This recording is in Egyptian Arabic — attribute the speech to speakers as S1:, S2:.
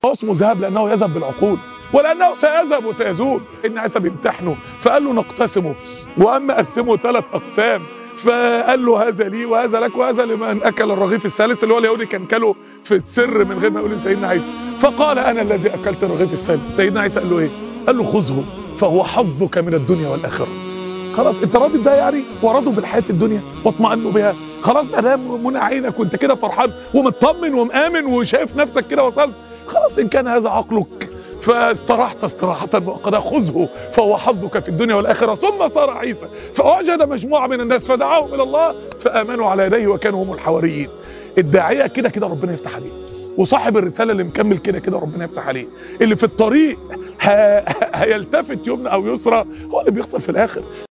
S1: هو اسمه ذهب لانه يذهب بالعقول ولانه سيذهب وسيزول ان عيسى بيمتحنه فقال له نقتسمه واما قسمه ثلاث اقسام فقال له هذا لي وهذا لك وهذا لمن اكل الرغيف الثالث اللي هو اليهودي كان كله في السر من غير ما يقول لسيدنا عيسى فقال انا الذي اكلت الرغيف الثالث سيدنا عيسى قال له ايه قال له خذه فهو حظك من الدنيا والاخره خلاص انت راضي بده يعني ورضوا بالحياه الدنيا واطمئنوا بها خلاص ادام منى عينك وانت كده فرحان ومطمن ومآمن وشايف نفسك كده وصلت خلاص ان كان هذا عقلك فاستراحت استراحة مؤقتة خذه فهو حظك في الدنيا والآخرة ثم صار عيسى فوجد مجموعة من الناس فدعاهم إلى الله فآمنوا على يديه وكانوا هم الحواريين الداعية كده كده ربنا يفتح عليه وصاحب الرسالة اللي مكمل كده كده ربنا يفتح عليه اللي في الطريق ه... هيلتفت يمنى أو يسرى هو اللي بيخسر في الآخر